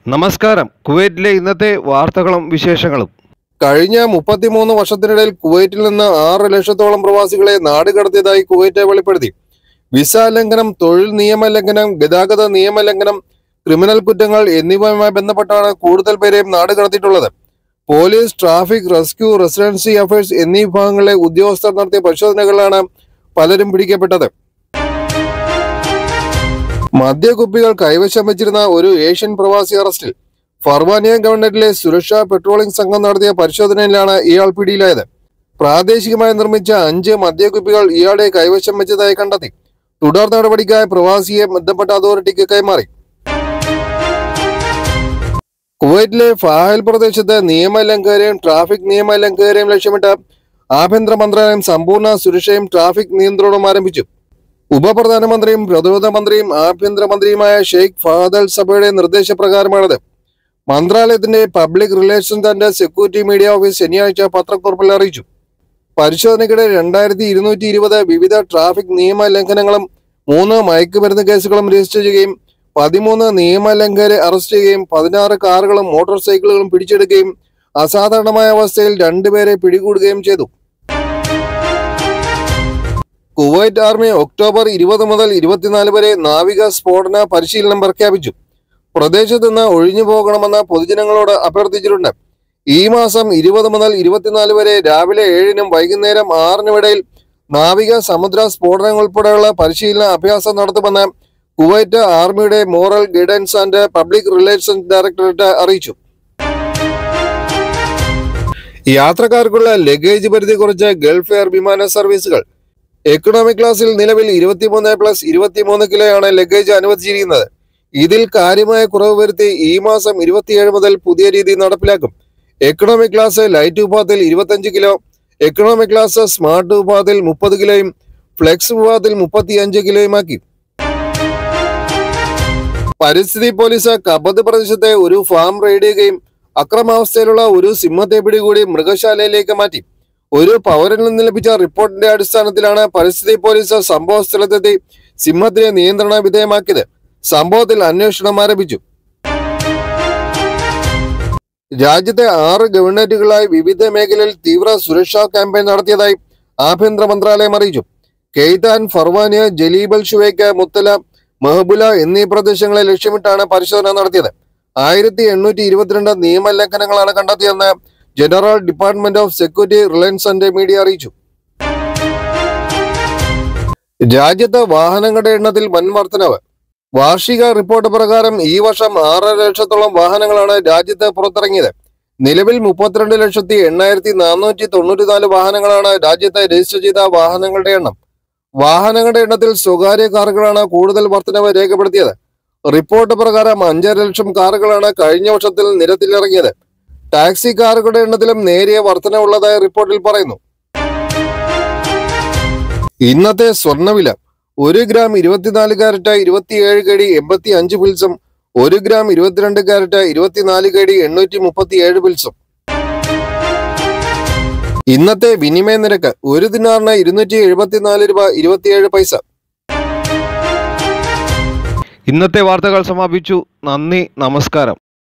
നമസ്കാരം കുവൈറ്റിലെ ഇന്നത്തെ വാർത്തകളും വിശേഷങ്ങളും കഴിഞ്ഞ മുപ്പത്തിമൂന്ന് വർഷത്തിനിടയിൽ കുവൈറ്റിൽ നിന്ന് ആറ് ലക്ഷത്തോളം പ്രവാസികളെ നാട് കടത്തിയതായി കുവൈറ്റ് വെളിപ്പെടുത്തി വിസ ലംഘനം തൊഴിൽ നിയമ ലംഘനം ഗതാഗത നിയമ ലംഘനം ക്രിമിനൽ കുറ്റങ്ങൾ എന്നിവയുമായി ബന്ധപ്പെട്ടാണ് കൂടുതൽ പേരെയും നാട് കടത്തിയിട്ടുള്ളത് police traffic rescue residency affairs എന്നീ വിഭാഗങ്ങളിലെ ഉദ്യോഗസ്ഥർ നടത്തിയ പരിശോധനകളിലാണ് പലരും പിടിക്കപ്പെട്ടത് മദ്യക്കുപ്പികൾ കൈവശം വെച്ചിരുന്ന ഒരു ഏഷ്യൻ പ്രവാസി അറസ്റ്റിൽ ഫർവാനിയ ഗവൺമെന്റിലെ സുരക്ഷാ പെട്രോളിംഗ് സംഘം നടത്തിയ പരിശോധനയിലാണ് ഇയാൾ പിടിയിലായത് പ്രാദേശികമായി നിർമ്മിച്ച അഞ്ച് മദ്യക്കുപ്പികൾ ഇയാളുടെ കൈവശം വെച്ചതായി കണ്ടെത്തി തുടർ നടപടിക്കായി പ്രവാസിയെ ബന്ധപ്പെട്ട അതോറിറ്റിക്ക് കൈമാറി കുവൈറ്റിലെ ഫാഹൽ പ്രദേശത്ത് നിയമലംഘകരെയും ട്രാഫിക് നിയമലംഘകരെയും ലക്ഷ്യമിട്ട് ആഭ്യന്തര മന്ത്രാലയം സമ്പൂർണ്ണ സുരക്ഷയും ട്രാഫിക് നിയന്ത്രണവും ആരംഭിച്ചു ഉപപ്രധാനമന്ത്രിയും പ്രതിരോധ മന്ത്രിയും ആഭ്യന്തരമന്ത്രിയുമായ ഷെയ്ഖ് ഫഹദ് അൽ സബയുടെ നിർദ്ദേശപ്രകാരമാണിത് മന്ത്രാലയത്തിന്റെ public relations and security media office ശനിയാഴ്ച പത്രക്കുറിപ്പിൽ അറിയിച്ചു പരിശോധനയ്ക്കിടെ രണ്ടായിരത്തി ഇരുന്നൂറ്റി ഇരുപത് വിവിധ ട്രാഫിക് നിയമ ലംഘനങ്ങളും മൂന്ന് മയക്കുമരുന്ന് കേസുകളും രജിസ്റ്റർ ചെയ്യുകയും പതിമൂന്ന് നിയമലംഘകരെ അറസ്റ്റ് ചെയ്യുകയും പതിനാറ് കാറുകളും മോട്ടോർ സൈക്കിളുകളും പിടിച്ചെടുക്കുകയും അസാധാരണമായ അവസ്ഥയിൽ രണ്ടുപേരെ പിടികൂടുകയും ചെയ്തു കുവൈറ്റ് ആർമി ഒക്ടോബർ ഇരുപത് മുതൽ ഇരുപത്തിനാല് വരെ നാവിക സ്ഫോടന പരിശീലനം പ്രഖ്യാപിച്ചു പ്രദേശത്ത് നിന്ന് ഒഴിഞ്ഞു പോകണമെന്ന് പൊതുജനങ്ങളോട് അഭ്യർത്ഥിച്ചിട്ടുണ്ട് ഈ മാസം ഇരുപത് മുതൽ ഇരുപത്തിനാല് വരെ രാവിലെ ഏഴിനും വൈകുന്നേരം ആറിനും ഇടയിൽ നാവിക സമുദ്ര സ്ഫോടനങ്ങൾ ഉൾപ്പെടെയുള്ള പരിശീലന അഭ്യാസം നടത്തുമെന്ന് കുവൈറ്റ് ആർമിയുടെ moral guidance and public relations directorate അറിയിച്ചു യാത്രക്കാർക്കുള്ള ലഗേജ് പരിധി കുറച്ച് ഗൾഫ് എയർ വിമാന സർവീസുകൾ എക്കണോമിക് ക്ലാസ്സിൽ നിലവിൽ ഇരുപത്തിമൂന്ന് പ്ലസ് ഇരുപത്തിമൂന്ന് കിലോയാണ് ലഗേജ് അനുവദിച്ചിരിക്കുന്നത് ഇതിൽ കാര്യമായ കുറവ് വരുത്തി ഈ മാസം ഇരുപത്തിയേഴ് മുതൽ പുതിയ രീതി നടപ്പിലാക്കും എക്കണോമിക് ക്ലാസ് ലൈറ്റ് വിഭാഗത്തിൽ ഇരുപത്തഞ്ച് കിലോ എക്കണോമിക് ക്ലാസ് സ്മാർട്ട് വിഭാഗത്തിൽ മുപ്പത് കിലോയും ഫ്ലെക്സ് വിഭാഗത്തിൽ മുപ്പത്തിയഞ്ച് കിലോയുമാക്കി പരിസ്ഥിതി പോലീസ് കബത്ത് പ്രദേശത്തെ ഒരു ഫാം റെയ്ഡ് ചെയ്യുകയും അക്രമാവസ്ഥയിലുള്ള ഒരു സിംഹത്തെ പിടികൂടി മൃഗശാലയിലേക്ക് മാറ്റി ഒരു പൗരനിൽ നിന്ന് ലഭിച്ച റിപ്പോർട്ടിന്റെ അടിസ്ഥാനത്തിലാണ് പരിസ്ഥിതി പോലീസ് സംഭവ സ്ഥലത്തെത്തി സിംഹത്തിനെ നിയന്ത്രണ വിധേയമാക്കിയത് സംഭവത്തിൽ അന്വേഷണം ആരംഭിച്ചു രാജ്യത്തെ ആറ് ഗവൺമെന്റുകളായി വിവിധ മേഖലയിൽ തീവ്ര സുരക്ഷാ ക്യാമ്പയിൻ നടത്തിയതായി ആഭ്യന്തര മന്ത്രാലയം അറിയിച്ചു Khaitan Farwaniya Jleeb al Shuwaikh Mutla Mahboula എന്നീ പ്രദേശങ്ങളെ ലക്ഷ്യമിട്ടാണ് പരിശോധന നടത്തിയത് ആയിരത്തി എണ്ണൂറ്റി ഇരുപത്തിരണ്ട് നിയമലംഘനങ്ങളാണ് കണ്ടെത്തിയെന്ന് general department of security reliance and media അറിയിച്ചു രാജ്യത്ത് വാഹനങ്ങളുടെ എണ്ണത്തിൽ വൻ വർധനവ് വാർഷിക റിപ്പോർട്ട് പ്രകാരം ഈ വർഷം ആറര ലക്ഷത്തോളം വാഹനങ്ങളാണ് രാജ്യത്ത് പുറത്തിറങ്ങിയത് നിലവിൽ മുപ്പത്തിരണ്ട് ലക്ഷത്തി എണ്ണായിരത്തി നാനൂറ്റി തൊണ്ണൂറ്റിനാല് വാഹനങ്ങളാണ് രാജ്യത്ത് രജിസ്റ്റർ ചെയ്ത വാഹനങ്ങളുടെ എണ്ണം വാഹനങ്ങളുടെ എണ്ണത്തിൽ സ്വകാര്യ കാറുകളാണ് കൂടുതൽ വർധനവ് രേഖപ്പെടുത്തിയത് റിപ്പോർട്ട് പ്രകാരം അഞ്ചര ലക്ഷം കാറുകളാണ് കഴിഞ്ഞ വർഷത്തിൽ നിരത്തിലിറങ്ങിയത് ടാക്സി കാറുകളുടെ എണ്ണത്തിലും നേരിയ വർധനവുള്ളതായി റിപ്പോർട്ടിൽ പറയുന്നു ഇന്നത്തെ സ്വർണ്ണവില ഒരു ഗ്രാം ഇരുപത്തിനാല് കാരറ്റ് ഇരുപത്തിയേഴ് കടി എൺപത്തി അഞ്ച് പിൽസും ഒരു ഗ്രാം ഇരുപത്തിരണ്ട് കാരറ്റ് ഇരുപത്തിനാല് കടി എണ്ണൂറ്റി മുപ്പത്തി ഏഴ് പിൽസും ഇന്നത്തെ വിനിമയ നിരക്ക് ഒരു ദിനാറിന് ഇരുന്നൂറ്റി എഴുപത്തിനാല് രൂപ ഇരുപത്തിയേഴ് പൈസ ഇന്നത്തെ വാർത്തകൾ സമാപിച്ചു നന്ദി നമസ്കാരം